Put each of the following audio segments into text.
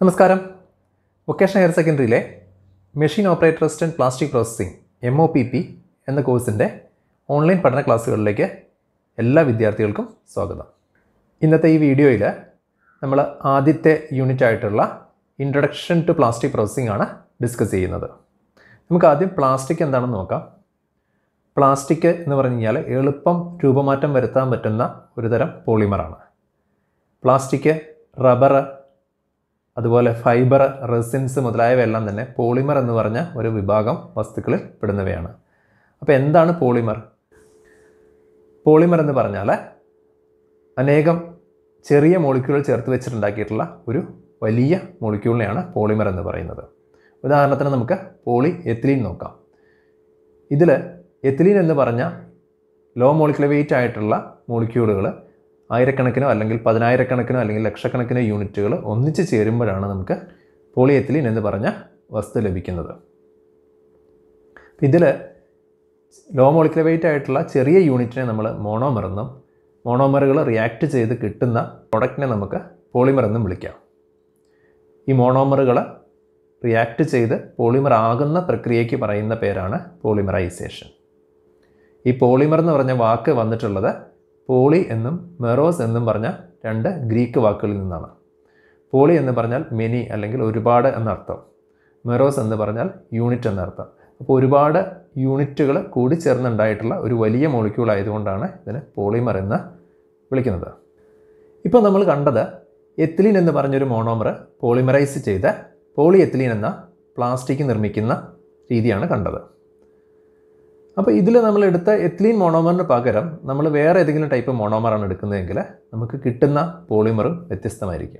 നമസ്കാരം vocational higher സെക്കൻഡറിയിലെ machine operator assistant plastic processing M O P P എന്ന കോഴ്സിൻ്റെ ഓൺലൈൻ പഠന ക്ലാസ്സുകളിലേക്ക് എല്ലാ വിദ്യാർത്ഥികൾക്കും സ്വാഗതം ഇന്നത്തെ ഈ വീഡിയോയിൽ നമ്മൾ ആദ്യത്തെ യൂണിറ്റ് ആയിട്ടുള്ള ഇൻട്രൊഡക്ഷൻ ടു പ്ലാസ്റ്റിക് പ്രോസസ്സിംഗ് ആണ് ഡിസ്കസ് ചെയ്യുന്നത് നമുക്ക് ആദ്യം പ്ലാസ്റ്റിക് എന്താണെന്ന് നോക്കാം പ്ലാസ്റ്റിക് എന്ന് പറഞ്ഞു കഴിഞ്ഞാൽ എളുപ്പം രൂപമാറ്റം വരുത്താൻ പറ്റുന്ന ഒരു തരം പോളിമറാണ് പ്ലാസ്റ്റിക് റബ്ബർ അതുപോലെ ഫൈബർ റെസിൻസ് മുതലായവയെല്ലാം തന്നെ പോളിമർ എന്ന് പറഞ്ഞ ഒരു വിഭാഗം വസ്തുക്കളിൽ പെടുന്നവയാണ് അപ്പോൾ എന്താണ് പോളിമർ പോളിമർ എന്ന് പറഞ്ഞാൽ അനേകം ചെറിയ മോളിക്യൂളുകൾ ചേർത്ത് വെച്ചിട്ടുണ്ടാക്കിയിട്ടുള്ള ഒരു വലിയ മോളിക്യൂളിനെയാണ് പോളിമർ എന്ന് പറയുന്നത് ഉദാഹരണത്തിന് നമുക്ക് പോളി എത്തിലീൻ നോക്കാം ഇതിൽ എത്തിലീൻ എന്ന് പറഞ്ഞ ലോ മോളിക്കുലർ വെയിറ്റ് ആയിട്ടുള്ള മോളിക്യൂളുകൾ ആയിരക്കണക്കിനോ അല്ലെങ്കിൽ പതിനായിരക്കണക്കിനോ അല്ലെങ്കിൽ ലക്ഷക്കണക്കിനോ യൂണിറ്റുകൾ ഒന്നിച്ച് ചേരുമ്പോഴാണ് നമുക്ക് പോളിയെത്തിലീൻ എന്ന് പറഞ്ഞ വസ്തു ലഭിക്കുന്നത് ഇതിൽ ലോ മോളിക്കുലർ വെയിറ്റ് ആയിട്ടുള്ള ചെറിയ യൂണിറ്റിനെ നമ്മൾ മോണോമർ എന്നും മോണോമറുകൾ റിയാക്ട് ചെയ്ത് കിട്ടുന്ന പ്രൊഡക്റ്റിനെ നമുക്ക് പോളിമർ എന്നും വിളിക്കാം ഈ മോണോമറുകൾ റിയാക്ട് ചെയ്ത് പോളിമർ ആകുന്ന പ്രക്രിയയ്ക്ക് പറയുന്ന പേരാണ് പോളിമറൈസേഷൻ ഈ പോളിമർ എന്ന് പറഞ്ഞ വാക്ക് വന്നിട്ടുള്ളത് പോളി എന്നും മെറോസ് എന്നും പറഞ്ഞ രണ്ട് ഗ്രീക്ക് വാക്കുകളിൽ നിന്നാണ് പോളി എന്ന് പറഞ്ഞാൽ മെനി അല്ലെങ്കിൽ ഒരുപാട് എന്നർത്ഥം മെറോസ് എന്ന് പറഞ്ഞാൽ യൂണിറ്റ് എന്നർത്ഥം അപ്പോൾ ഒരുപാട് യൂണിറ്റുകൾ കൂടി ചേർന്നുണ്ടായിട്ടുള്ള ഒരു വലിയ മോളിക്യൂൾ ആയതുകൊണ്ടാണ് ഇതിന് പോളിമർ എന്ന് വിളിക്കുന്നത് ഇപ്പോൾ നമ്മൾ കണ്ടത് എത്തിലീൻ എന്ന് പറഞ്ഞൊരു മോണോമർ പോളിമറൈസ് ചെയ്ത് പോളി എത്തിലീൻ എന്ന പ്ലാസ്റ്റിക് നിർമ്മിക്കുന്ന രീതിയാണ് കണ്ടത് അപ്പോൾ ഇതിൽ നമ്മൾ എടുത്ത എത്തിലീൻ മോണോമറിന് പകരം നമ്മൾ വേറെ ഏതെങ്കിലും ടൈപ്പ് മോണോമറാണ് എടുക്കുന്നതെങ്കിൽ നമുക്ക് കിട്ടുന്ന പോളിമറും വ്യത്യസ്തമായിരിക്കും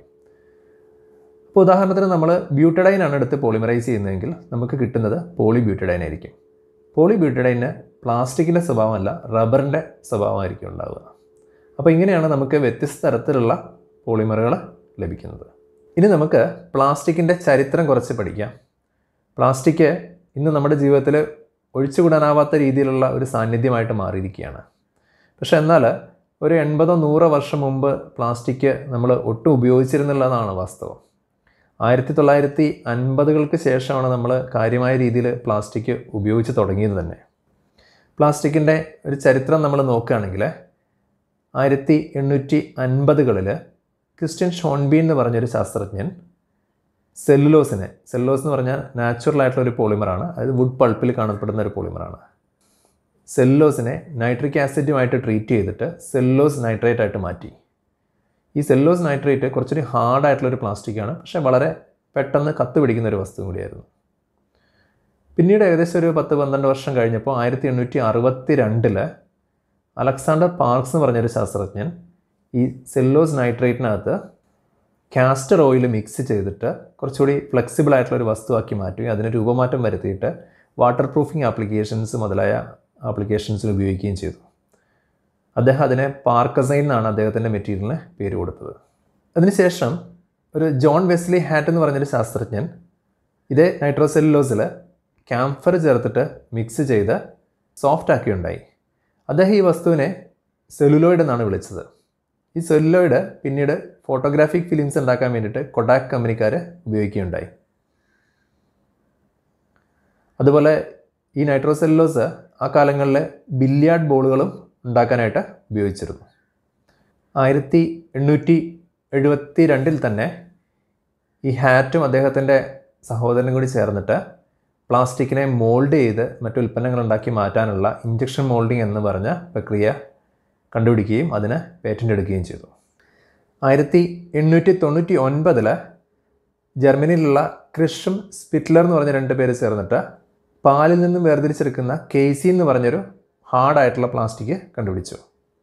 അപ്പോൾ ഉദാഹരണത്തിന് നമ്മൾ ബ്യൂട്ടഡൈൻ ആണ് എടുത്ത് പോളിമറൈസ് ചെയ്യുന്നതെങ്കിൽ നമുക്ക് കിട്ടുന്നത് പോളി ബ്യൂട്ടഡൈൻ ആയിരിക്കും പോളി ബ്യൂട്ടഡൈന് പ്ലാസ്റ്റിക്കിൻ്റെ സ്വഭാവമല്ല റബ്ബറിൻ്റെ സ്വഭാവമായിരിക്കും ഉണ്ടാവുക അപ്പോൾ ഇങ്ങനെയാണ് നമുക്ക് വ്യത്യസ്ത തരത്തിലുള്ള പോളിമറുകൾ ലഭിക്കുന്നത് ഇനി നമുക്ക് പ്ലാസ്റ്റിക്കിൻ്റെ ചരിത്രം കുറച്ച് പഠിക്കാം പ്ലാസ്റ്റിക് ഇന്ന് നമ്മുടെ ജീവിതത്തിൽ ഒഴിച്ചുകൂടാനാവാത്ത രീതിയിലുള്ള ഒരു സാന്നിധ്യമായിട്ട് മാറിയിരിക്കുകയാണ് പക്ഷേ എന്നാൽ ഒരു എൺപതോ നൂറോ വർഷം മുമ്പ് പ്ലാസ്റ്റിക് നമ്മൾ ഒട്ടും ഉപയോഗിച്ചിരുന്നുള്ളതാണ് വാസ്തവം ആയിരത്തി തൊള്ളായിരത്തി അൻപതുകൾക്ക് ശേഷമാണ് നമ്മൾ കാര്യമായ രീതിയിൽ പ്ലാസ്റ്റിക് ഉപയോഗിച്ച് തുടങ്ങിയത് തന്നെ പ്ലാസ്റ്റിക്കിൻ്റെ ഒരു ചരിത്രം നമ്മൾ നോക്കുകയാണെങ്കിൽ ആയിരത്തി എണ്ണൂറ്റി അൻപതുകളിൽ ക്രിസ്ത്യൻ ഷോൺബീൻ എന്ന് പറഞ്ഞൊരു ശാസ്ത്രജ്ഞൻ സെല്ലുലോസിനെ സെല്ലുലോസ് എന്ന് പറഞ്ഞാൽ നാച്ചുറൽ ആയിട്ടുള്ള ഒരു പോളിമറാണ് അതായത് വുഡ് പൾപ്പിൽ കാണപ്പെടുന്ന ഒരു പോളിമറാണ് സെല്ലുലോസിനെ നൈട്രിക് ആസിഡുമായിട്ട് ട്രീറ്റ് ചെയ്തിട്ട് സെല്ലുലോസ് നൈട്രേറ്റ് ആയിട്ട് മാറ്റി ഈ സെല്ലുലോസ് നൈട്രേറ്റ് കുറച്ചൊരു ഹാർഡായിട്ടുള്ള ഒരു പ്ലാസ്റ്റിക്കാണ് പക്ഷേ വളരെ പെട്ടെന്ന് കത്ത് പിടിക്കുന്ന ഒരു വസ്തു കൂടിയായിരുന്നു പിന്നീട് ഏകദേശം ഒരു പത്ത് പന്ത്രണ്ട് വർഷം കഴിഞ്ഞപ്പോൾ ആയിരത്തി എണ്ണൂറ്റി അറുപത്തി രണ്ടിൽ അലക്സാണ്ടർ പാർക്സ് എന്ന് പറഞ്ഞൊരു ശാസ്ത്രജ്ഞൻ ഈ സെല്ലോസ് നൈട്രേറ്റിനകത്ത് കാസ്റ്റർ ഓയിൽ മിക്സ് ചെയ്തിട്ട് കുറച്ചുകൂടി ഫ്ലെക്സിബിൾ ആയിട്ടുള്ള ഒരു വസ്തുവാക്കി മാറ്റുകയും അതിന് രൂപമാറ്റം വരുത്തിയിട്ട് വാട്ടർ പ്രൂഫിംഗ് ആപ്ലിക്കേഷൻസ് മുതലായ ആപ്ലിക്കേഷൻസിൽ ഉപയോഗിക്കുകയും ചെയ്തു അദ്ദേഹം അതിനെ പാർക്കസൈൻ എന്നാണ് അദ്ദേഹത്തിൻ്റെ മെറ്റീരിയലിന് പേര് കൊടുത്തത് അതിനുശേഷം ഒരു ജോൺ വെസ്ലി ഹാറ്റ് എന്ന് പറഞ്ഞൊരു ശാസ്ത്രജ്ഞൻ ഇതേ നൈട്രോസെല്ലുലോസിൽ ക്യാംഫർ ചേർത്തിട്ട് മിക്സ് ചെയ്ത് സോഫ്റ്റ് ആക്കിയുണ്ടായി അദ്ദേഹം ഈ വസ്തുവിനെ സെല്ലുലോയിഡ് എന്നാണ് വിളിച്ചത് ഈ സെല്ലുലോയിഡ് പിന്നീട് ഫോട്ടോഗ്രാഫിക് ഫിലിംസ് ഉണ്ടാക്കാൻ വേണ്ടിയിട്ട് കൊഡാക് കമ്പനിക്കാർ ഉപയോഗിക്കുകയുണ്ടായി അതുപോലെ ഈ നൈട്രോസെല്ലോസ് ആ കാലങ്ങളിൽ ബില്യാർഡ് ബോളുകളും ഉണ്ടാക്കാനായിട്ട് ഉപയോഗിച്ചിരുന്നു ആയിരത്തി എണ്ണൂറ്റി എഴുപത്തി രണ്ടിൽ തന്നെ ഈ ഹാറ്റും അദ്ദേഹത്തിൻ്റെ സഹോദരനും കൂടി ചേർന്നിട്ട് പ്ലാസ്റ്റിക്കിനെ മോൾഡ് ചെയ്ത് മറ്റു ഉൽപ്പന്നങ്ങൾ ഉണ്ടാക്കി മാറ്റാനുള്ള ഇഞ്ചക്ഷൻ മോൾഡിംഗ് എന്ന് പറഞ്ഞ പ്രക്രിയ കണ്ടുപിടിക്കുകയും അതിന് പേറ്റൻ്റ് എടുക്കുകയും ചെയ്തു ആയിരത്തി എണ്ണൂറ്റി തൊണ്ണൂറ്റി ഒൻപതിൽ ജർമ്മനിയിലുള്ള ക്രിഷും സ്പിറ്റ്ലർ എന്ന് പറഞ്ഞ രണ്ട് പേര് ചേർന്നിട്ട് പാലിൽ നിന്നും വേർതിരിച്ചെടുക്കുന്ന കേസി എന്ന് പറഞ്ഞൊരു ഹാർഡായിട്ടുള്ള പ്ലാസ്റ്റിക് കണ്ടുപിടിച്ചു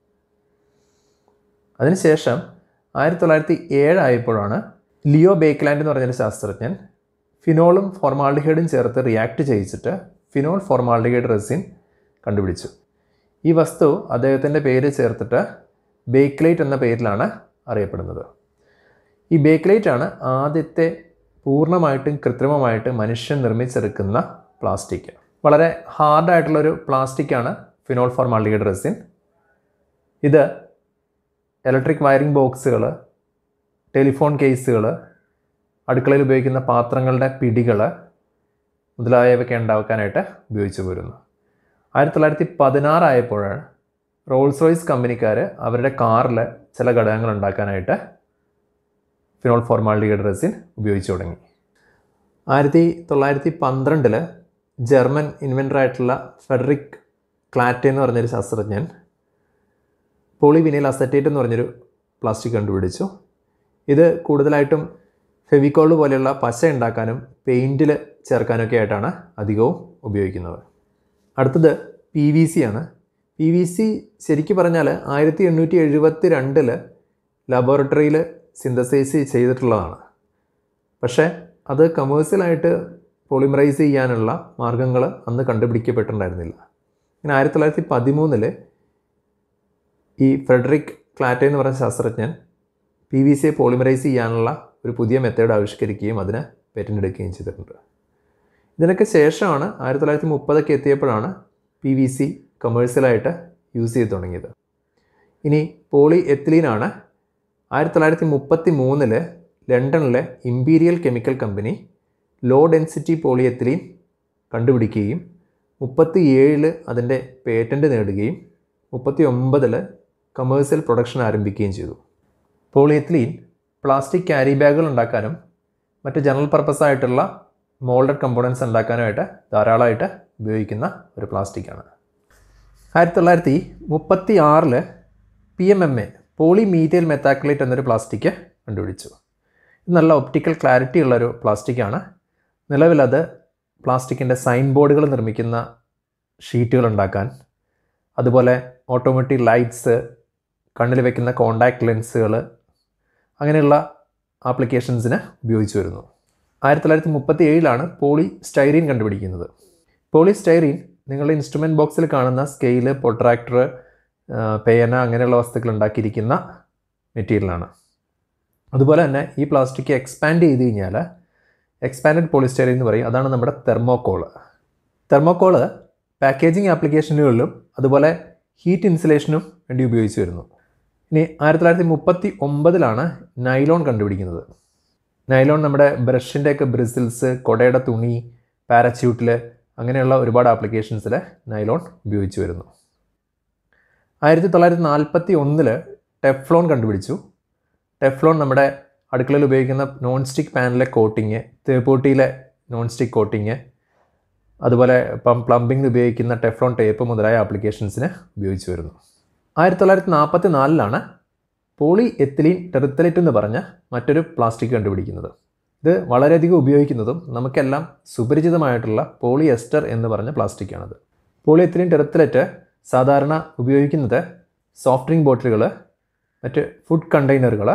അതിനുശേഷം ആയിരത്തി തൊള്ളായിരത്തി ഏഴായപ്പോഴാണ് ലിയോ ബേക്ക്ലാൻഡ് എന്ന് പറഞ്ഞൊരു ശാസ്ത്രജ്ഞൻ ഫിനോളും ഫോർമാൾഡിഹൈഡും ചേർത്ത് റിയാക്ട് ചെയ്യിച്ചിട്ട് ഫിനോൾ ഫോർമാൾഡിഹൈഡ് റെസിൻ കണ്ടുപിടിച്ചു ഈ വസ്തു അദ്ദേഹത്തിൻ്റെ പേര് ചേർത്തിട്ട് ബേക്ക്ലൈറ്റ് എന്ന പേരിലാണ് അറിയപ്പെടുന്നത് ഈ ബേക്ക്ലൈറ്റ് ആണ് ആദ്യത്തെ പൂർണ്ണമായിട്ടും കൃത്രിമമായിട്ട് മനുഷ്യൻ നിർമ്മിച്ചെടുക്കുന്ന പ്ലാസ്റ്റിക് വളരെ ഹാർഡായിട്ടുള്ളൊരു പ്ലാസ്റ്റിക്കാണ് ഫിനോൾ ഫോർമാൾഡിഹൈഡ് റെസിൻ ഇത് ഇലക്ട്രിക് വയറിംഗ് ബോക്സുകൾ ടെലിഫോൺ കേസുകൾ അടുക്കളയിൽ ഉപയോഗിക്കുന്ന പാത്രങ്ങളുടെ പിടികൾ മുതലായവയൊക്കെ ഉണ്ടാക്കാനായിട്ട് ഉപയോഗിച്ചു പോരുന്നു ആയിരത്തി തൊള്ളായിരത്തി പതിനാറായപ്പോഴാണ് റോൾസ് റോയ്സ് കമ്പനിക്കാർ അവരുടെ കാറിൽ ചില ഘടകങ്ങൾ ഉണ്ടാക്കാനായിട്ട് ഫിനോൾ ഫോർമാലിഡിയുടെ റെസിൻ ഉപയോഗിച്ചു തുടങ്ങി ആയിരത്തി തൊള്ളായിരത്തി പന്ത്രണ്ടിൽ ജർമ്മൻ ഇൻവെൻ്ററായിട്ടുള്ള ഫെഡറിക് ക്ലാറ്റെ എന്ന് പറഞ്ഞൊരു ശാസ്ത്രജ്ഞൻ പോളിവിനൈൽ അസറ്റേറ്റ് എന്ന് പറഞ്ഞൊരു പ്ലാസ്റ്റിക് കണ്ടുപിടിച്ചു ഇത് കൂടുതലായിട്ടും ഫെവിക്കോൾ പോലെയുള്ള പശ ഉണ്ടാക്കാനും പെയിൻറ്റിൽ ചേർക്കാനൊക്കെ ആയിട്ടാണ് അധികവും ഉപയോഗിക്കുന്നത് അടുത്തത് പി വി സി ആണ് പി വി സി ശരിക്കും പറഞ്ഞാൽ ആയിരത്തി എണ്ണൂറ്റി എഴുപത്തി രണ്ടിൽ ലബോറട്ടറിയിൽ സിന്തസൈസ് ചെയ്തിട്ടുള്ളതാണ് പക്ഷേ അത് കമേഴ്സ്യലായിട്ട് പോളിമറൈസ് ചെയ്യാനുള്ള മാർഗങ്ങൾ അന്ന് കണ്ടുപിടിക്കപ്പെട്ടിട്ടുണ്ടായിരുന്നില്ല പിന്നെ ആയിരത്തി തൊള്ളായിരത്തി പതിമൂന്നിൽ ഈ ഫ്രെഡറിക് ക്ലാറ്റെ എന്ന് പറഞ്ഞ ശാസ്ത്രജ്ഞൻ പി വി സിയെ പോളിമറൈസ് ചെയ്യാനുള്ള ഒരു പുതിയ മെത്തേഡ് ആവിഷ്കരിക്കുകയും അതിന് പേറ്റൻ്റ് എടുക്കുകയും ചെയ്തിട്ടുണ്ട് ഇതിനൊക്കെ ശേഷമാണ് ആയിരത്തി തൊള്ളായിരത്തി മുപ്പതൊക്കെ എത്തിയപ്പോഴാണ് പി വി സി കമേഴ്സ്യലായിട്ട് യൂസ് ചെയ്ത് തുടങ്ങിയത് ഇനി പോളി എത്തിലീനാണ് ആയിരത്തി തൊള്ളായിരത്തി മുപ്പത്തി മൂന്നില് ലണ്ടനിലെ imperial chemical company low density poly ethylene കണ്ടുപിടിക്കുകയും മുപ്പത്തി ഏഴിൽ അതിൻ്റെ പേറ്റൻറ്റ് നേടുകയും മുപ്പത്തി ഒമ്പതിൽ കമേഴ്സ്യൽ പ്രൊഡക്ഷൻ ആരംഭിക്കുകയും ചെയ്തു പോളിയെത്തിലീൻ പ്ലാസ്റ്റിക് ക്യാരി ബാഗുകൾ ഉണ്ടാക്കാനും മറ്റ് ജനറൽ പർപ്പസ് ആയിട്ടുള്ള മോൾഡഡ് കമ്പോണൻസ് ഉണ്ടാക്കാനുമായിട്ട് ധാരാളമായിട്ട് ഉപയോഗിക്കുന്ന ഒരു പ്ലാസ്റ്റിക്കാണ് ആയിരത്തി തൊള്ളായിരത്തി മുപ്പത്തി ആറിൽ P M M A poly methyl methacrylate എന്നൊരു പ്ലാസ്റ്റിക് കണ്ടുപിടിച്ചു ഇത് നല്ല ഒപ്റ്റിക്കൽ ക്ലാരിറ്റി ഉള്ളൊരു പ്ലാസ്റ്റിക്കാണ് നിലവിലത് പ്ലാസ്റ്റിക്കിൻ്റെ സൈൻ ബോർഡുകൾ നിർമ്മിക്കുന്ന ഷീറ്റുകൾ ഉണ്ടാക്കാൻ അതുപോലെ ഓട്ടോമാറ്റിക് ലൈറ്റ്സ് കണ്ണിൽ വെക്കുന്ന കോണ്ടാക്ട് ലെൻസുകൾ അങ്ങനെയുള്ള ആപ്ലിക്കേഷൻസിന് ഉപയോഗിച്ചു വരുന്നു ആയിരത്തി തൊള്ളായിരത്തി മുപ്പത്തി ഏഴിലാണ് പോളി സ്റ്റൈറീൻ കണ്ടുപിടിക്കുന്നത് പോളി സ്റ്റൈറീൻ നിങ്ങളുടെ ഇൻസ്ട്രുമെൻറ്റ് ബോക്സിൽ കാണുന്ന സ്കെയില് പൊട്രാക്ടർ പേന അങ്ങനെയുള്ള വസ്തുക്കൾ ഉണ്ടാക്കിയിരിക്കുന്ന മെറ്റീരിയലാണ് അതുപോലെ തന്നെ ഈ പ്ലാസ്റ്റിക് എക്സ്പാൻഡ് ചെയ്ത് കഴിഞ്ഞാൽ എക്സ്പാൻഡഡ് പോളിസ്റ്റൈറീൻ എന്ന് പറയും അതാണ് നമ്മുടെ തെർമോക്കോള് തെർമോക്കോള് പാക്കേജിങ് ആപ്ലിക്കേഷനുകളിലും അതുപോലെ ഹീറ്റ് ഇൻസുലേഷനും വേണ്ടി ഉപയോഗിച്ച് വരുന്നു ഇനി ആയിരത്തി തൊള്ളായിരത്തി മുപ്പത്തി ഒമ്പതിലാണ് നൈലോൺ കണ്ടുപിടിക്കുന്നത് നൈലോൺ നമ്മുടെ ബ്രഷിൻ്റെയൊക്കെ ബ്രിസിൽസ് കൊടയുടെ തുണി പാരച്യൂട്ടിൽ അങ്ങനെയുള്ള ഒരുപാട് ആപ്ലിക്കേഷൻസിൽ നൈലോൺ ഉപയോഗിച്ച് വരുന്നു ആയിരത്തി തൊള്ളായിരത്തി നാൽപ്പത്തി ഒന്നിൽ ടെഫ്ലോൺ കണ്ടുപിടിച്ചു ടെഫ്ലോൺ നമ്മുടെ അടുക്കളയിൽ ഉപയോഗിക്കുന്ന നോൺ സ്റ്റിക്ക് പാനിലെ കോട്ടിങ് തേപ്പൂട്ടിയിലെ നോൺ സ്റ്റിക്ക് കോട്ടിങ് അതുപോലെ ഇപ്പം പ്ലംബിംഗ് ഉപയോഗിക്കുന്ന ടെഫ്ലോൺ ടേപ്പ് മുതലായ ആപ്ലിക്കേഷൻസിന് ഉപയോഗിച്ച് വരുന്നു ആയിരത്തി തൊള്ളായിരത്തി നാൽപ്പത്തി നാലിലാണ് പോളി എത്തിലീൻ ടെറിത്തലൈറ്റ് എന്ന് പറഞ്ഞ മറ്റൊരു പ്ലാസ്റ്റിക് കണ്ടുപിടിക്കുന്നത് ഇത് വളരെയധികം ഉപയോഗിക്കുന്നതും നമുക്കെല്ലാം സുപരിചിതമായിട്ടുള്ള പോളി എസ്റ്റർ എന്ന് പറഞ്ഞ പ്ലാസ്റ്റിക്കാണത് പോളി എത്തിലീൻ ടെറിത്തലൈറ്റ് സാധാരണ ഉപയോഗിക്കുന്നത് സോഫ്റ്റ് ഡ്രിങ്ക് ബോട്ടിലുകൾ മറ്റ് ഫുഡ് കണ്ടെയ്നറുകൾ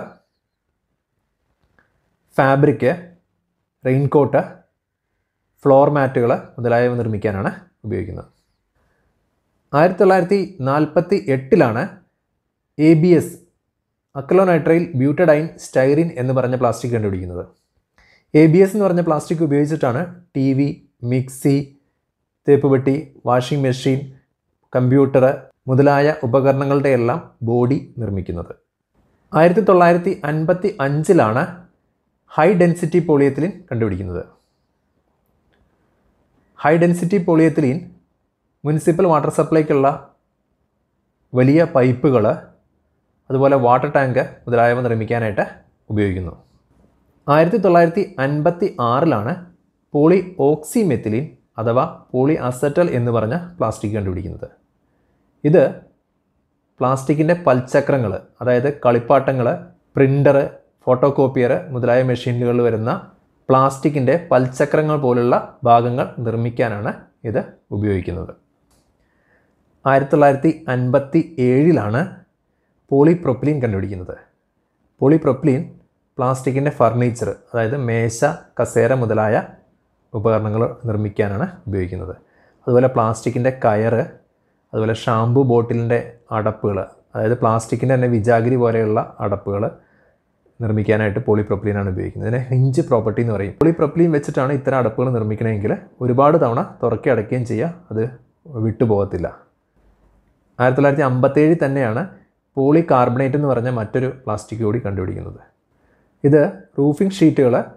ഫാബ്രിക് റെയിൻകോട്ട് ഫ്ലോർ മാറ്റുകൾ മുതലായവ നിർമ്മിക്കാനാണ് ഉപയോഗിക്കുന്നത് ആയിരത്തി തൊള്ളായിരത്തി നാൽപ്പത്തി എട്ടിലാണ് A B S acrylonitrile butadiene styrene എന്ന് പറഞ്ഞ പ്ലാസ്റ്റിക് കണ്ടുപിടിക്കുന്നത് എ ബി എസ് എന്ന് പറഞ്ഞ പ്ലാസ്റ്റിക് ഉപയോഗിച്ചിട്ടാണ് ടി വി മിക്സി തേപ്പുപെട്ടി വാഷിംഗ് മെഷീൻ കമ്പ്യൂട്ടർ മുതലായ ഉപകരണങ്ങളുടെ എല്ലാം ബോഡി നിർമ്മിക്കുന്നത് ആയിരത്തി തൊള്ളായിരത്തി അൻപത്തി അഞ്ചിലാണ് ഹൈ ഡെൻസിറ്റി പോളിയത്തിലിൻ കണ്ടുപിടിക്കുന്നത് high density polyethylene municipal water സപ്ലൈക്കുള്ള വലിയ പൈപ്പുകൾ അതുപോലെ വാട്ടർ ടാങ്ക് മുതലായവ നിർമ്മിക്കാനായിട്ട് ഉപയോഗിക്കുന്നു ആയിരത്തി തൊള്ളായിരത്തി അൻപത്തി ആറിലാണ് പോളി ഓക്സിമെത്തിലീൻ അഥവാ പോളി അസറ്റൽ എന്ന് പറഞ്ഞ പ്ലാസ്റ്റിക് കണ്ടുപിടിക്കുന്നത് ഇത് പ്ലാസ്റ്റിക്കിൻ്റെ പൽചക്രങ്ങൾ അതായത് കളിപ്പാട്ടങ്ങൾ പ്രിൻ്റർ ഫോട്ടോ കോപ്പിയർ മുതലായ മെഷീനുകളിൽ വരുന്ന പ്ലാസ്റ്റിക്കിൻ്റെ പൽചക്രങ്ങൾ പോലുള്ള ഭാഗങ്ങൾ നിർമ്മിക്കാനാണ് ഇത് ഉപയോഗിക്കുന്നത് ആയിരത്തി തൊള്ളായിരത്തി അൻപത്തി ഏഴിലാണ് പോളിപ്രൊപ്പിലീൻ കണ്ടുപിടിക്കുന്നത് പോളിപ്രൊപ്പിലീൻ പ്ലാസ്റ്റിക്കിൻ്റെ ഫർണിച്ചർ അതായത് മേശ കസേര മുതലായ ഉപകരണങ്ങൾ നിർമ്മിക്കാനാണ് ഉപയോഗിക്കുന്നത് അതുപോലെ പ്ലാസ്റ്റിക്കിൻ്റെ കയറ് അതുപോലെ ഷാംപൂ ബോട്ടിലിൻ്റെ അടപ്പുകൾ അതായത് പ്ലാസ്റ്റിക്കിൻ്റെ തന്നെ വിജാഗിരി പോലെയുള്ള അടപ്പുകൾ നിർമ്മിക്കാനായിട്ട് പോളിപ്രൊപ്പിലീനാണ് ഉപയോഗിക്കുന്നത് ഇതിനെ ഹിഞ്ച് പ്രോപ്പർട്ടി എന്ന് പറയും പോളിപ്രൊപ്പിലീൻ വെച്ചിട്ടാണ് ഇത്തരം അടപ്പുകൾ നിർമ്മിക്കണമെങ്കിൽ ഒരുപാട് തവണ തുറക്കി അടയ്ക്കുകയും ചെയ്യുക അത് വിട്ടുപോകത്തില്ല ആയിരത്തി തൊള്ളായിരത്തി അമ്പത്തേഴിൽ തന്നെയാണ് പോളി കാർബണേറ്റ് എന്ന് പറഞ്ഞ മറ്റൊരു പ്ലാസ്റ്റിക് കൂടി കണ്ടുപിടിക്കുന്നത് ഇത് റൂഫിംഗ് ഷീറ്റുകൾ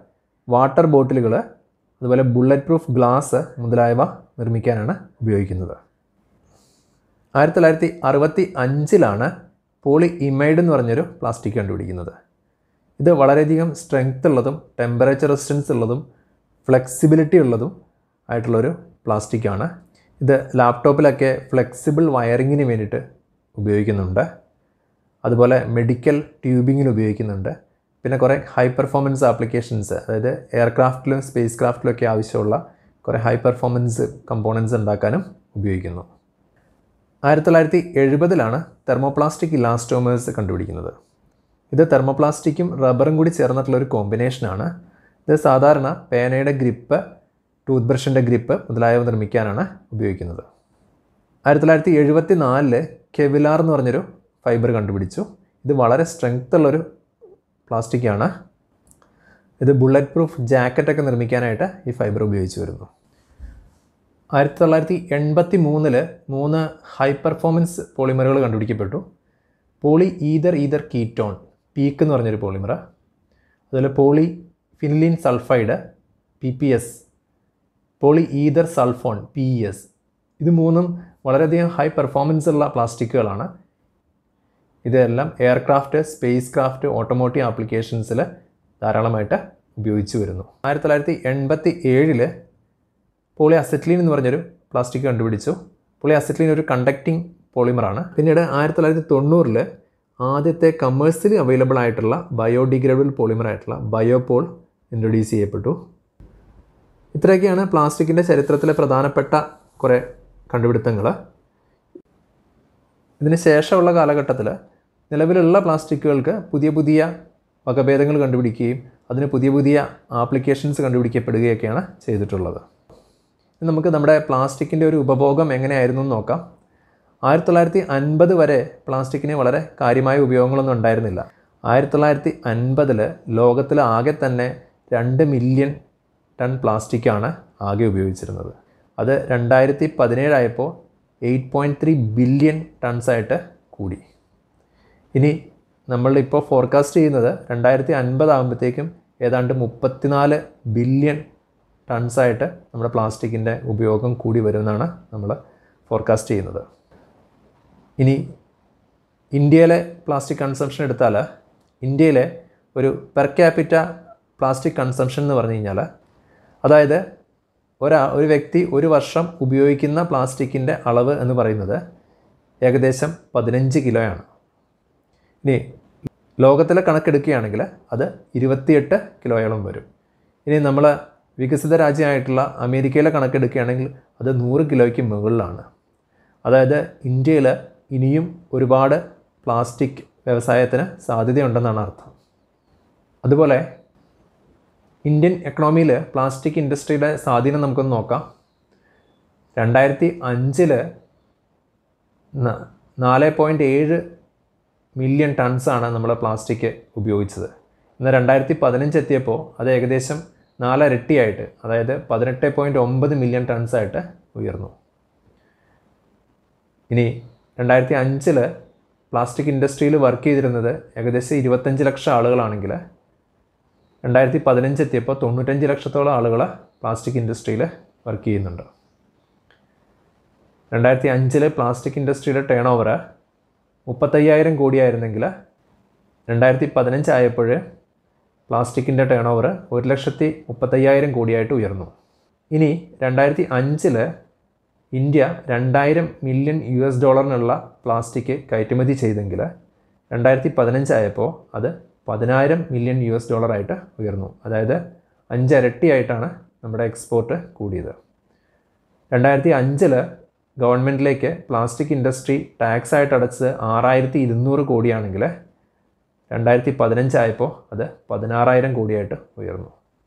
വാട്ടർ ബോട്ടിലുകൾ അതുപോലെ ബുള്ളറ്റ് പ്രൂഫ് ഗ്ലാസ് മുതലായവ നിർമ്മിക്കാനാണ് ഉപയോഗിക്കുന്നത് ആയിരത്തി തൊള്ളായിരത്തി അറുപത്തി അഞ്ചിലാണ് പോളി ഇമൈഡ് എന്ന് പറഞ്ഞൊരു പ്ലാസ്റ്റിക് കണ്ടുപിടിക്കുന്നത് ഇത് വളരെയധികം സ്ട്രെങ്ത് ഉള്ളതും ടെമ്പറേച്ചർ റെസിസ്റ്റൻസ് ഉള്ളതും ഫ്ലെക്സിബിലിറ്റി ഉള്ളതും ആയിട്ടുള്ളൊരു പ്ലാസ്റ്റിക്കാണ് ഇത് ലാപ്ടോപ്പിലൊക്കെ ഫ്ലെക്സിബിൾ വയറിങ്ങിന് വേണ്ടിയിട്ട് ഉപയോഗിക്കുന്നുണ്ട് അതുപോലെ മെഡിക്കൽ ട്യൂബിങ്ങിന് ഉപയോഗിക്കുന്നുണ്ട് പിന്നെ കുറേ ഹൈ പെർഫോമൻസ് ആപ്ലിക്കേഷൻസ് അതായത് എയർക്രാഫ്റ്റിലും സ്പേസ് ക്രാഫ്റ്റിലും ഒക്കെ ആവശ്യമുള്ള കുറേ ഹൈ പെർഫോമൻസ് കമ്പോണൻസ് ഉണ്ടാക്കാനും ഉപയോഗിക്കുന്നു ആയിരത്തി തൊള്ളായിരത്തി എഴുപതിലാണ് തെർമോപ്ലാസ്റ്റിക് ഇലാസ്റ്റോമേഴ്സ് കണ്ടുപിടിക്കുന്നത് ഇത് തെർമോപ്ലാസ്റ്റിക്കും റബ്ബറും കൂടി ചേർന്നിട്ടുള്ള ഒരു കോമ്പിനേഷനാണ് ഇത് സാധാരണ പേനയുടെ ഗ്രിപ്പ് ടൂത്ത് ബ്രഷിൻ്റെ ഗ്രിപ്പ് മുതലായവ നിർമ്മിക്കാനാണ് ഉപയോഗിക്കുന്നത് ആയിരത്തി തൊള്ളായിരത്തി എഴുപത്തി നാലില് കെവിലാർ എന്ന് പറഞ്ഞൊരു ഫൈബർ കണ്ടുപിടിച്ചു ഇത് വളരെ സ്ട്രെങ്ത് ഉള്ളൊരു പ്ലാസ്റ്റിക്കാണ് ഇത് ബുള്ളറ്റ് പ്രൂഫ് ജാക്കറ്റൊക്കെ നിർമ്മിക്കാനായിട്ട് ഈ ഫൈബർ ഉപയോഗിച്ച് വരുന്നു ആയിരത്തി തൊള്ളായിരത്തി എൺപത്തി മൂന്നില് മൂന്ന് ഹൈ പെർഫോമൻസ് പോളിമറുകൾ കണ്ടുപിടിക്കപ്പെട്ടു poly ether ether ketone PEEK എന്ന് പറഞ്ഞൊരു പോളിമർ അതുപോലെ poly phenylene sulphide P P S poly ether sulphone P S ഇത് മൂന്നും വളരെയധികം ഹൈ പെർഫോമൻസ് ഉള്ള പ്ലാസ്റ്റിക്കുകളാണ് ഇതെല്ലാം എയർക്രാഫ്റ്റ് സ്പേസ് ക്രാഫ്റ്റ് ഓട്ടോമോട്ടീവ് ആപ്ലിക്കേഷൻസിൽ ധാരാളമായിട്ട് ഉപയോഗിച്ചു വരുന്നു ആയിരത്തി തൊള്ളായിരത്തി എൺപത്തി ഏഴില് പോളി അസറ്റ്ലീൻ എന്ന് പറഞ്ഞൊരു പ്ലാസ്റ്റിക് കണ്ടുപിടിച്ചു പോളി അസറ്റ്ലീൻ ഒരു കണ്ടക്റ്റിംഗ് പോളിമറാണ് പിന്നീട് ആയിരത്തി തൊള്ളായിരത്തി തൊണ്ണൂറിൽ ആദ്യത്തെ കമേഴ്സ്യലി അവൈലബിൾ ആയിട്ടുള്ള ബയോഡിഗ്രേഡബിൾ പോളിമർ ആയിട്ടുള്ള ബയോപോൾ ഇൻട്രൊഡ്യൂസ് ചെയ്യപ്പെട്ടു ഇത്രയൊക്കെയാണ് പ്ലാസ്റ്റിക്കിൻ്റെ ചരിത്രത്തിലെ പ്രധാനപ്പെട്ട കുറേ കണ്ടുപിടുത്തങ്ങൾ ഇതിന് ശേഷമുള്ള കാലഘട്ടത്തിൽ നിലവിലുള്ള പ്ലാസ്റ്റിക്കുകൾക്ക് പുതിയ പുതിയ വകഭേദങ്ങൾ കണ്ടുപിടിക്കുകയും അതിന് പുതിയ പുതിയ ആപ്ലിക്കേഷൻസ് കണ്ടുപിടിക്കപ്പെടുകയൊക്കെയാണ് ചെയ്തിട്ടുള്ളത് ഇനി നമുക്ക് നമ്മുടെ പ്ലാസ്റ്റിക്കിൻ്റെ ഒരു ഉപഭോഗം എങ്ങനെയായിരുന്നു എന്ന് നോക്കാം ആയിരത്തി തൊള്ളായിരത്തി അൻപത് വരെ പ്ലാസ്റ്റിക്കിന് വളരെ കാര്യമായ ഉപയോഗങ്ങളൊന്നും ഉണ്ടായിരുന്നില്ല ആയിരത്തി തൊള്ളായിരത്തി അൻപതിൽ ലോകത്തിൽ ആകെ തന്നെ രണ്ട് മില്യൺ ടൺ പ്ലാസ്റ്റിക്കാണ് ആകെ ഉപയോഗിച്ചിരുന്നത് അത് രണ്ടായിരത്തി പതിനേഴായപ്പോൾ എയ്റ്റ് പോയിൻറ്റ് ത്രീ ബില്യൺ ടൺസായിട്ട് കൂടി ഇനി നമ്മളിപ്പോൾ ഫോർകാസ്റ്റ് ചെയ്യുന്നത് രണ്ടായിരത്തി അൻപതാകുമ്പോഴത്തേക്കും ഏതാണ്ട് മുപ്പത്തിനാല് ബില്യൺ ടൺസായിട്ട് നമ്മുടെ പ്ലാസ്റ്റിക്കിൻ്റെ ഉപയോഗം കൂടി വരുമെന്നാണ് നമ്മൾ ഫോർകാസ്റ്റ് ചെയ്യുന്നത് ഇനി ഇന്ത്യയിലെ പ്ലാസ്റ്റിക് കൺസംഷൻ എടുത്താൽ ഇന്ത്യയിലെ ഒരു പെർ ക്യാപിറ്റ പ്ലാസ്റ്റിക് കൺസംഷൻ എന്ന് പറഞ്ഞു കഴിഞ്ഞാൽ അതായത് ഒരാ ഒരു വ്യക്തി ഒരു വർഷം ഉപയോഗിക്കുന്ന പ്ലാസ്റ്റിക്കിൻ്റെ അളവ് എന്ന് പറയുന്നത് ഏകദേശം പതിനഞ്ച് കിലോയാണ് ഇനി ലോകത്തിലെ കണക്കെടുക്കുകയാണെങ്കിൽ അത് ഇരുപത്തിയെട്ട് കിലോയോളം വരും ഇനി നമ്മൾ വികസിത രാജ്യമായിട്ടുള്ള അമേരിക്കയിലെ കണക്കെടുക്കുകയാണെങ്കിൽ അത് നൂറ് കിലോയ്ക്ക് മുകളിലാണ് അതായത് ഇന്ത്യയിൽ ഇനിയും ഒരുപാട് പ്ലാസ്റ്റിക് വ്യവസായത്തിന് സാധ്യതയുണ്ടെന്നാണ് അർത്ഥം അതുപോലെ ഇന്ത്യൻ എക്കണോമിയിൽ പ്ലാസ്റ്റിക് ഇൻഡസ്ട്രിയുടെ സ്വാധീനം നമുക്കൊന്ന് നോക്കാം രണ്ടായിരത്തി അഞ്ചിൽ നാല് പോയിൻറ്റ് ഏഴ് മില്യൺ ടൺസാണ് നമ്മൾ പ്ലാസ്റ്റിക് ഉപയോഗിച്ചത് എന്നാൽ രണ്ടായിരത്തി പതിനഞ്ച് എത്തിയപ്പോൾ അത് ഏകദേശം നാലരട്ടിയായിട്ട് അതായത് പതിനെട്ട് പോയിൻറ്റ് ഒമ്പത് മില്യൺ ടൺസായിട്ട് ഉയർന്നു ഇനി രണ്ടായിരത്തി അഞ്ചിൽ പ്ലാസ്റ്റിക് ഇൻഡസ്ട്രിയിൽ വർക്ക് ചെയ്തിരുന്നത് ഏകദേശം ഇരുപത്തഞ്ച് ലക്ഷം ആളുകളാണെങ്കിൽ രണ്ടായിരത്തി പതിനഞ്ച് എത്തിയപ്പോൾ തൊണ്ണൂറ്റഞ്ച് ലക്ഷത്തോളം ആളുകൾ പ്ലാസ്റ്റിക് ഇൻഡസ്ട്രിയിൽ വർക്ക് ചെയ്യുന്നുണ്ട് രണ്ടായിരത്തി അഞ്ചിൽ പ്ലാസ്റ്റിക് ഇൻഡസ്ട്രിയുടെ ടേൺ ഓവർ മുപ്പത്തയ്യായിരം കോടിയായിരുന്നെങ്കിൽ രണ്ടായിരത്തി പതിനഞ്ചായപ്പോൾ പ്ലാസ്റ്റിക്കിൻ്റെ ടേൺ ഓവർ ഒരു ലക്ഷത്തി മുപ്പത്തയ്യായിരം കോടിയായിട്ട് ഉയർന്നു ഇനി രണ്ടായിരത്തി അഞ്ചിൽ ഇന്ത്യ രണ്ടായിരം മില്യൺ യു എസ് ഡോളറിനുള്ള പ്ലാസ്റ്റിക് കയറ്റുമതി ചെയ്തെങ്കിൽ രണ്ടായിരത്തി പതിനഞ്ചായപ്പോൾ അത് പതിനായിരം മില്യൺ യു എസ് ഡോളറായിട്ട് ഉയർന്നു അതായത് അഞ്ചരട്ടിയായിട്ടാണ് നമ്മുടെ എക്സ്പോർട്ട് കൂടിയത് രണ്ടായിരത്തി അഞ്ചിൽ ഗവൺമെൻറ്റിലേക്ക് പ്ലാസ്റ്റിക് ഇൻഡസ്ട്രി ടാക്സ് ആയിട്ട് അടച്ചത് ആറായിരത്തി ഇരുന്നൂറ് കോടിയാണെങ്കിൽ രണ്ടായിരത്തി പതിനഞ്ചായപ്പോൾ അത് പതിനാറായിരം കോടിയായിട്ട് ഉയർന്നു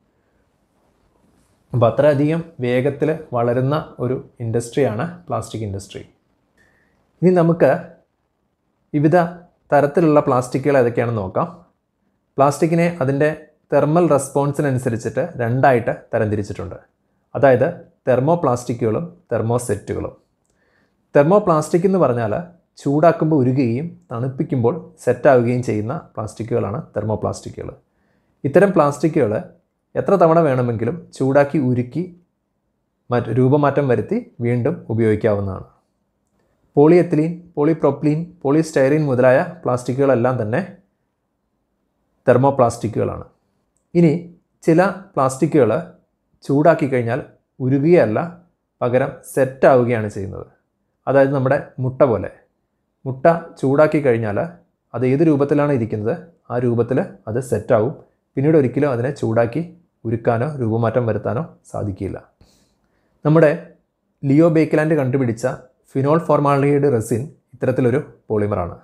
അപ്പോൾ അത്രയധികം വേഗത്തിൽ വളരുന്ന ഒരു ഇൻഡസ്ട്രിയാണ് പ്ലാസ്റ്റിക് ഇൻഡസ്ട്രി ഇനി നമുക്ക് വിവിധ തരത്തിലുള്ള പ്ലാസ്റ്റിക്കുകൾ ഏതൊക്കെയാണെന്ന് നോക്കാം പ്ലാസ്റ്റിക്കിനെ അതിൻ്റെ തെർമൽ റെസ്പോൺസിനനുസരിച്ചിട്ട് രണ്ടായിട്ട് തരംതിരിച്ചിട്ടുണ്ട് അതായത് തെർമോ പ്ലാസ്റ്റിക്കുകളും തെർമോ സെറ്റുകളും തെർമോ പ്ലാസ്റ്റിക് എന്ന് പറഞ്ഞാൽ ചൂടാക്കുമ്പോൾ ഉരുകുകയും തണുപ്പിക്കുമ്പോൾ സെറ്റാവുകയും ചെയ്യുന്ന പ്ലാസ്റ്റിക്കുകളാണ് തെർമോ പ്ലാസ്റ്റിക്കുകൾ ഇത്തരം പ്ലാസ്റ്റിക്കുകൾ എത്ര തവണ വേണമെങ്കിലും ചൂടാക്കി ഉരുക്കി മറ്റ് രൂപമാറ്റം വരുത്തി വീണ്ടും ഉപയോഗിക്കാവുന്നതാണ് പോളിയെത്തിലീൻ പോളിപ്രോപ്ലീൻ പോളിസ്റ്റൈറീൻ മുതലായ പ്ലാസ്റ്റിക്കുകളെല്ലാം തന്നെ തെർമോപ്ലാസ്റ്റിക്കുകളാണ് ഇനി ചില പ്ലാസ്റ്റിക്കുകൾ ചൂടാക്കി കഴിഞ്ഞാൽ ഉരുകുകയല്ല പകരം സെറ്റാവുകയാണ് ചെയ്യുന്നത് അതായത് നമ്മുടെ മുട്ട പോലെ മുട്ട ചൂടാക്കി കഴിഞ്ഞാൽ അത് ഏത് രൂപത്തിലാണ് ഇരിക്കുന്നത് ആ രൂപത്തിൽ അത് സെറ്റാവും പിന്നീട് ഒരിക്കലും അതിനെ ചൂടാക്കി ഉരുക്കാനോ രൂപമാറ്റം വരുത്താനോ സാധിക്കില്ല നമ്മുടെ ലിയോ ബേക്കലാൻഡ് കണ്ടുപിടിച്ച ഫിനോൾ ഫോർമാലിഡ് റെസിൻ ഇത്തരത്തിലൊരു പോളിമറാണ്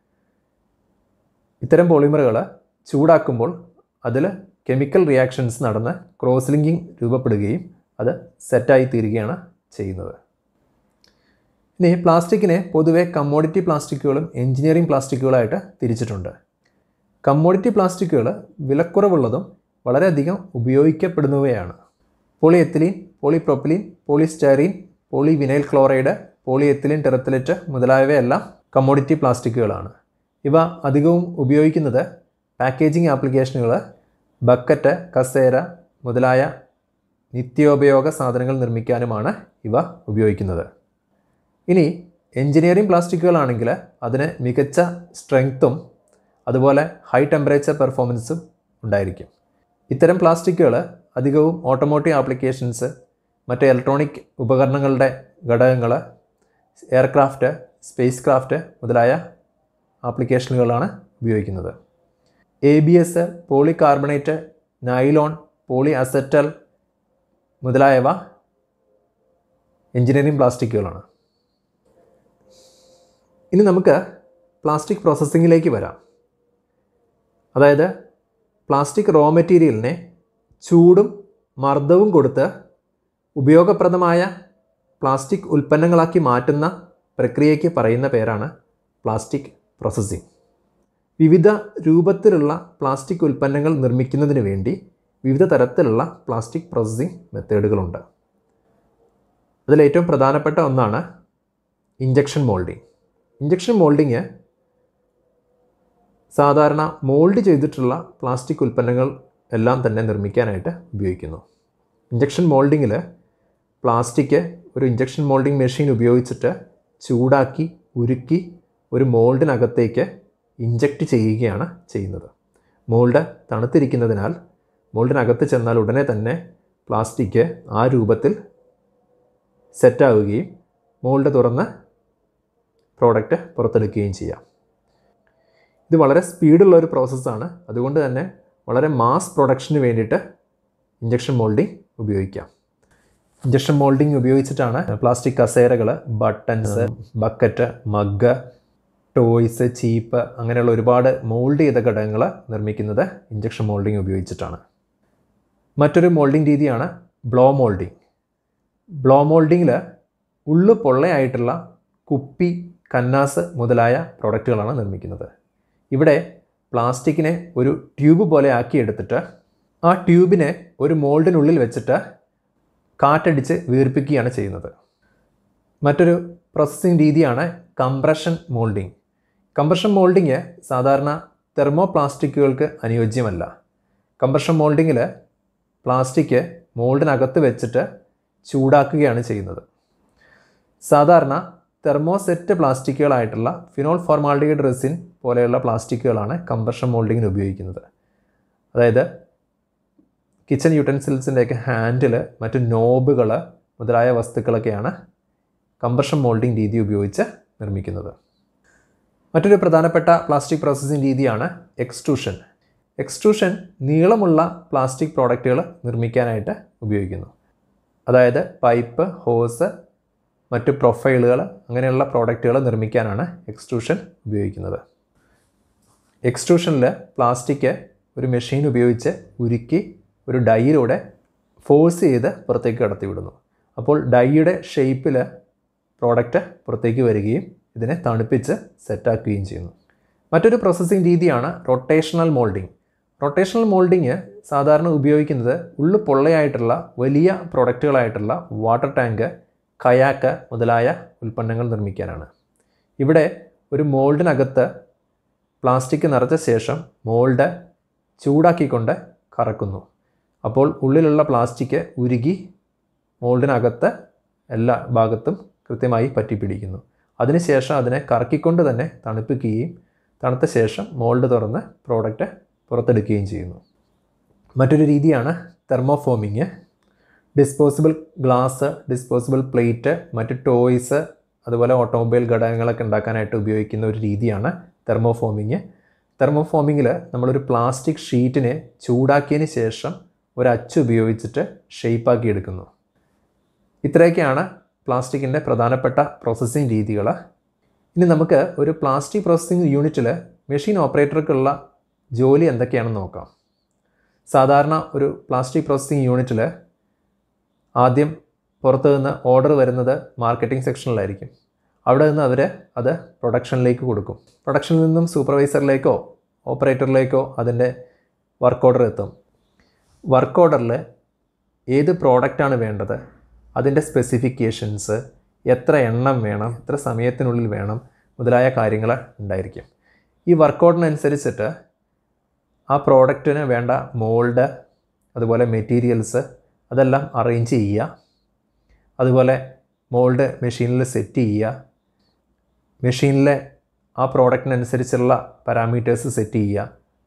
ഇത്തരം പോളിമറുകൾ ചൂടാക്കുമ്പോൾ അതിൽ കെമിക്കൽ റിയാക്ഷൻസ് നടന്ന് ക്രോസ് ലിങ്കിങ് രൂപപ്പെടുകയും അത് സെറ്റായി തീരുകയാണ് ചെയ്യുന്നത് ഇനി പ്ലാസ്റ്റിക്കിനെ പൊതുവെ കമ്മോഡിറ്റി പ്ലാസ്റ്റിക്കുകളും എഞ്ചിനീയറിംഗ് പ്ലാസ്റ്റിക്കുകളായിട്ട് തിരിച്ചിട്ടുണ്ട് കമ്മോഡിറ്റി പ്ലാസ്റ്റിക്കുകൾ വിലക്കുറവുള്ളതും വളരെയധികം ഉപയോഗിക്കപ്പെടുന്നവയാണ് polyethylene polypropylene polystyrene polyvinyl chloride polyethylene terephthalate മുതലായവയെല്ലാം കമ്മോഡിറ്റി പ്ലാസ്റ്റിക്കുകളാണ് ഇവ അധികവും ഉപയോഗിക്കുന്നത് പാക്കേജിംഗ് ആപ്ലിക്കേഷനുകൾ ബക്കറ്റ് കസേര മുതലായ നിത്യോപയോഗ സാധനങ്ങൾ നിർമ്മിക്കാനുമാണ് ഇവ ഉപയോഗിക്കുന്നത് ഇനി എഞ്ചിനീയറിംഗ് പ്ലാസ്റ്റിക്കുകളാണെങ്കിൽ അതിന് മികച്ച സ്ട്രെങ്ത്തും അതുപോലെ ഹൈ ടെമ്പറേച്ചർ പെർഫോമൻസും ഉണ്ടായിരിക്കും ഇത്തരം പ്ലാസ്റ്റിക്കുകൾ അധികവും ഓട്ടോമോട്ടീവ് ആപ്ലിക്കേഷൻസ് മറ്റ് ഇലക്ട്രോണിക് ഉപകരണങ്ങളുടെ ഘടകങ്ങൾ എയർക്രാഫ്റ്റ് സ്പേസ് ക്രാഫ്റ്റ് മുതലായ ആപ്ലിക്കേഷനുകളാണ് ഉപയോഗിക്കുന്നത് A B S polycarbonate nylon poly acetal മുതലായവ എഞ്ചിനീയറിംഗ് പ്ലാസ്റ്റിക്കുകളാണ് ഇനി നമുക്ക് പ്ലാസ്റ്റിക് പ്രോസസ്സിങ്ങിലേക്ക് വരാം അതായത് പ്ലാസ്റ്റിക് റോ മെറ്റീരിയലിനെ ചൂടും മർദ്ദവും കൊടുത്ത് ഉപയോഗപ്രദമായ പ്ലാസ്റ്റിക് ഉൽപ്പന്നങ്ങളാക്കി മാറ്റുന്ന പ്രക്രിയയ്ക്ക് പറയുന്ന പേരാണ് പ്ലാസ്റ്റിക് പ്രോസസ്സിംഗ് വിവിധ രൂപത്തിലുള്ള പ്ലാസ്റ്റിക് ഉൽപ്പന്നങ്ങൾ നിർമ്മിക്കുന്നതിന് വേണ്ടി വിവിധ തരത്തിലുള്ള പ്ലാസ്റ്റിക് പ്രോസസ്സിംഗ് മെത്തേഡുകളുണ്ട് അതിലേറ്റവും പ്രധാനപ്പെട്ട ഒന്നാണ് ഇഞ്ചക്ഷൻ മോൾഡിംഗ് ഇഞ്ചക്ഷൻ മോൾഡിങ് സാധാരണ മോൾഡ് ചെയ്തിട്ടുള്ള പ്ലാസ്റ്റിക് ഉൽപ്പന്നങ്ങൾ എല്ലാം തന്നെ നിർമ്മിക്കാനായിട്ട് ഉപയോഗിക്കുന്നു ഇഞ്ചക്ഷൻ മോൾഡിങ്ങിൽ പ്ലാസ്റ്റിക് ഒരു ഇഞ്ചക്ഷൻ മോൾഡിംഗ് മെഷീൻ ഉപയോഗിച്ചിട്ട് ചൂടാക്കി ഉരുക്കി ഒരു മോൾഡിനകത്തേക്ക് ഇഞ്ചക്റ്റ് ചെയ്യുകയാണ് ചെയ്യുന്നത് മോൾഡ് തണുത്തിരിക്കുന്നതിനാൽ മോൾഡിനകത്ത് ചെന്നാൽ ഉടനെ തന്നെ പ്ലാസ്റ്റിക് ആ രൂപത്തിൽ സെറ്റാവുകയും മോൾഡ് തുറന്ന് പ്രോഡക്റ്റ് പുറത്തെടുക്കുകയും ചെയ്യാം ഇത് വളരെ സ്പീഡുള്ള ഒരു പ്രോസസ്സാണ് അതുകൊണ്ട് തന്നെ വളരെ മാസ് പ്രൊഡക്ഷന് വേണ്ടിയിട്ട് ഇഞ്ചക്ഷൻ മോൾഡിംഗ് ഉപയോഗിക്കാം ഇഞ്ചക്ഷൻ മോൾഡിംഗ് ഉപയോഗിച്ചിട്ടാണ് പ്ലാസ്റ്റിക് കസേരകൾ ബട്ടൺസ് ബക്കറ്റ് മഗ് ടോയ്സ് ചീപ്പ് അങ്ങനെയുള്ള ഒരുപാട് മോൾഡ് ചെയ്ത ഘടകങ്ങൾ നിർമ്മിക്കുന്നത് ഇഞ്ചക്ഷൻ മോൾഡിംഗ് ഉപയോഗിച്ചിട്ടാണ് മറ്റൊരു മോൾഡിംഗ് രീതിയാണ് ബ്ലോ മോൾഡിംഗ് ബ്ലോ മോൾഡിങ്ങിൽ ഉള്ളു പൊള്ളയായിട്ടുള്ള കുപ്പി കന്നാസ് മുതലായ പ്രോഡക്റ്റുകളാണ് നിർമ്മിക്കുന്നത് ഇവിടെ പ്ലാസ്റ്റിക്കിനെ ഒരു ട്യൂബ് പോലെ ആക്കിയെടുത്തിട്ട് ആ ട്യൂബിനെ ഒരു മോൾഡിനുള്ളിൽ വെച്ചിട്ട് കാറ്റടിച്ച് വീർപ്പിക്കുകയാണ് ചെയ്യുന്നത് മറ്റൊരു പ്രോസസ്സിംഗ് രീതിയാണ് കംപ്രഷൻ മോൾഡിംഗ് കംപ്രഷൻ മോൾഡിങ് സാധാരണ തെർമോ പ്ലാസ്റ്റിക്കുകൾക്ക് അനുയോജ്യമല്ല കംപ്രഷൻ മോൾഡിങ്ങിൽ പ്ലാസ്റ്റിക് മോൾഡിനകത്ത് വെച്ചിട്ട് ചൂടാക്കുകയാണ് ചെയ്യുന്നത് സാധാരണ തെർമോസെറ്റ് പ്ലാസ്റ്റിക്കുകളായിട്ടുള്ള ഫിനോൾ ഫോർമാൽഡിഹൈഡ് റെസിൻ പോലെയുള്ള പ്ലാസ്റ്റിക്കുകളാണ് കംപ്രഷൻ മോൾഡിങ്ങിന് ഉപയോഗിക്കുന്നത് അതായത് കിച്ചൺ യൂട്ടൻസിൽസിൻ്റെയൊക്കെ ഹാൻഡിൽ മറ്റ് നോബുകൾ മുതലായ വസ്തുക്കളൊക്കെയാണ് കംപ്രഷൻ മോൾഡിംഗ് രീതി ഉപയോഗിച്ച് നിർമ്മിക്കുന്നത് മറ്റൊരു പ്രധാനപ്പെട്ട പ്ലാസ്റ്റിക് പ്രോസസ്സിംഗ് രീതിയാണ് എക്സ്ട്രൂഷൻ എക്സ്ട്രൂഷൻ നീളമുള്ള പ്ലാസ്റ്റിക് പ്രോഡക്റ്റുകൾ നിർമ്മിക്കാനായിട്ട് ഉപയോഗിക്കുന്നു അതായത് പൈപ്പ് ഹോസ് മറ്റ് പ്രൊഫൈലുകൾ അങ്ങനെയുള്ള പ്രോഡക്റ്റുകൾ നിർമ്മിക്കാനാണ് എക്സ്ട്രൂഷൻ ഉപയോഗിക്കുന്നത് എക്സ്ട്രൂഷനിൽ പ്ലാസ്റ്റിക് ഒരു മെഷീൻ ഉപയോഗിച്ച് ഉരുക്കി ഒരു ഡൈയിലൂടെ ഫോഴ്സ് ചെയ്ത് പുറത്തേക്ക് കടത്തിവിടുന്നു അപ്പോൾ ഡൈയുടെ ഷേപ്പിൽ പ്രോഡക്റ്റ് പുറത്തേക്ക് വരികയും ഇതിനെ തണുപ്പിച്ച് സെറ്റാക്കുകയും ചെയ്യുന്നു മറ്റൊരു പ്രോസസ്സിംഗ് രീതിയാണ് റൊട്ടേഷണൽ മോൾഡിംഗ് റൊട്ടേഷണൽ മോൾഡിങ് സാധാരണ ഉപയോഗിക്കുന്നത് ഉള്ളു പൊള്ളയായിട്ടുള്ള വലിയ പ്രൊഡക്റ്റുകളായിട്ടുള്ള വാട്ടർ ടാങ്ക് കയാക്ക് മുതലായ ഉൽപ്പന്നങ്ങൾ നിർമ്മിക്കാനാണ് ഇവിടെ ഒരു മോൾഡിനകത്ത് പ്ലാസ്റ്റിക് നിറച്ച ശേഷം മോൾഡ് ചൂടാക്കിക്കൊണ്ട് കറക്കുന്നു അപ്പോൾ ഉള്ളിലുള്ള പ്ലാസ്റ്റിക് ഉരുകി മോൾഡിനകത്ത് എല്ലാ ഭാഗത്തും കൃത്യമായി പറ്റിപ്പിടിക്കുന്നു അതിനുശേഷം അതിനെ കറക്കിക്കൊണ്ട് തന്നെ തണുപ്പിക്കുകയും തണുത്ത ശേഷം മോൾഡ് തുറന്ന് പ്രോഡക്റ്റ് പുറത്തെടുക്കുകയും ചെയ്യുന്നു മറ്റൊരു രീതിയാണ് thermoforming disposable glass disposable plate മറ്റ് ടോയ്സ് അതുപോലെ ഓട്ടോമൊബൈൽ ഘടകങ്ങളൊക്കെ ഉണ്ടാക്കാനായിട്ട് ഉപയോഗിക്കുന്ന ഒരു രീതിയാണ് തെർമോഫോമിങ് തെർമോഫോമിങ്ങിൽ നമ്മളൊരു പ്ലാസ്റ്റിക് ഷീറ്റിനെ ചൂടാക്കിയതിന് ശേഷം ഒരു അച്ച് ഉപയോഗിച്ചിട്ട് ഷേപ്പാക്കി എടുക്കുന്നു ഇത്രയൊക്കെയാണ് പ്ലാസ്റ്റിക്കിൻ്റെ പ്രധാനപ്പെട്ട പ്രോസസ്സിംഗ് രീതികൾ ഇനി നമുക്ക് ഒരു പ്ലാസ്റ്റിക് പ്രോസസ്സിംഗ് യൂണിറ്റിൽ മെഷീൻ ഓപ്പറേറ്റർക്കുള്ള ജോലി എന്തൊക്കെയാണെന്ന് നോക്കാം സാധാരണ ഒരു പ്ലാസ്റ്റിക് പ്രോസസ്സിംഗ് യൂണിറ്റിൽ ആദ്യം പുറത്തു നിന്ന് ഓർഡർ വരുന്നത് മാർക്കറ്റിംഗ് സെക്ഷനിലായിരിക്കും അവിടെ നിന്ന് അവർ അത് പ്രൊഡക്ഷനിലേക്ക് കൊടുക്കും പ്രൊഡക്ഷനിൽ നിന്നും സൂപ്പർവൈസറിലേക്കോ ഓപ്പറേറ്ററിലേക്കോ അതിൻ്റെ വർക്ക് ഓർഡർ എത്തും വർക്ക് ഓർഡറിൽ ഏത് പ്രോഡക്റ്റാണ് വേണ്ടത് അതിൻ്റെ സ്പെസിഫിക്കേഷൻസ് എത്ര എണ്ണം വേണം എത്ര സമയത്തിനുള്ളിൽ വേണം മുതലായ കാര്യങ്ങൾ ഉണ്ടായിരിക്കും ഈ വർക്ക് ഓർഡറിനനുസരിച്ചിട്ട് ആ പ്രോഡക്റ്റിന് വേണ്ട മോൾഡ് അതുപോലെ മെറ്റീരിയൽസ് അതെല്ലാം അറേഞ്ച് ചെയ്യുക അതുപോലെ മോൾഡ് മെഷീനിൽ സെറ്റ് ചെയ്യുക മെഷീനിലെ ആ പ്രോഡക്റ്റിനനുസരിച്ചുള്ള പാരാമീറ്റേഴ്സ് സെറ്റ് ചെയ്യുക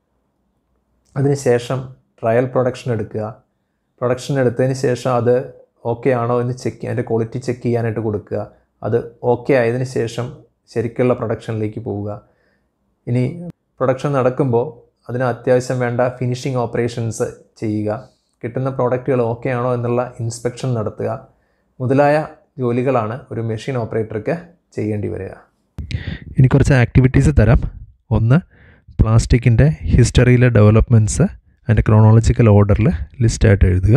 അതിനുശേഷം ട്രയൽ പ്രൊഡക്ഷൻ എടുക്കുക പ്രൊഡക്ഷൻ എടുത്തതിന് ശേഷം അത് ഓക്കെ ആണോ എന്ന് ചെക്ക് അതിൻ്റെ ക്വാളിറ്റി ചെക്ക് ചെയ്യാനായിട്ട് കൊടുക്കുക അത് ഓക്കെ ആയതിനു ശേഷം ശരിക്കുള്ള പ്രൊഡക്ഷനിലേക്ക് പോവുക ഇനി പ്രൊഡക്ഷൻ നടക്കുമ്പോൾ അതിന് അത്യാവശ്യം വേണ്ട ഫിനിഷിംഗ് ഓപ്പറേഷൻസ് ചെയ്യുക കിട്ടുന്ന പ്രോഡക്റ്റുകൾ ഓക്കെ ആണോ എന്നുള്ള ഇൻസ്പെക്ഷൻ നടത്തുക മുതലായ ജോലികളാണ് ഒരു മെഷീൻ ഓപ്പറേറ്റർക്ക് ചെയ്യേണ്ടി വരിക ഇനി കുറച്ച് ആക്ടിവിറ്റീസ് തരാം ഒന്ന് പ്ലാസ്റ്റിക്കിൻ്റെ ഹിസ്റ്ററിയിലെ ഡെവലപ്മെൻറ്റ്സ് അതിൻ്റെ ക്രോണോളജിക്കൽ ഓർഡറിൽ ലിസ്റ്റായിട്ട് എഴുതുക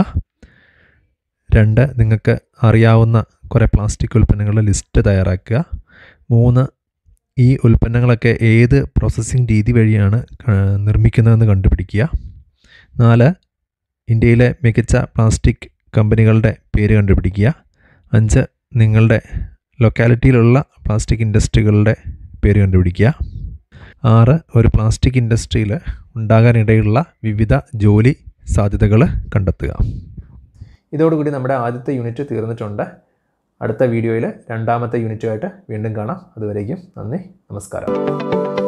രണ്ട് നിങ്ങൾക്ക് അറിയാവുന്ന കുറേ പ്ലാസ്റ്റിക് ഉൽപ്പന്നങ്ങളുടെ ലിസ്റ്റ് തയ്യാറാക്കുക മൂന്ന് ഈ ഉൽപ്പന്നങ്ങളൊക്കെ ഏത് പ്രോസസ്സിംഗ് രീതി വഴിയാണ് ക- നിർമ്മിക്കുന്നതെന്ന് കണ്ടുപിടിക്കുക നാല് ഇന്ത്യയിലെ മികച്ച പ്ലാസ്റ്റിക് കമ്പനികളുടെ പേര് കണ്ടുപിടിക്കുക അഞ്ച് നിങ്ങളുടെ ലൊക്കാലിറ്റിയിലുള്ള പ്ലാസ്റ്റിക് ഇൻഡസ്ട്രികളുടെ പേര് കണ്ടുപിടിക്കുക ആറ് ഒരു പ്ലാസ്റ്റിക് ഇൻഡസ്ട്രിയിൽ ഉണ്ടാകാനിടയുള്ള വിവിധ ജോലി സാധ്യതകൾ കണ്ടെത്തുക ഇതോടുകൂടി നമ്മുടെ ആദ്യത്തെ യൂണിറ്റ് തീർന്നിട്ടുണ്ട് അടുത്ത വീഡിയോയിൽ രണ്ടാമത്തെ യൂണിറ്റുമായിട്ട് വീണ്ടും കാണാം അതുവരേക്കും നന്ദി നമസ്കാരം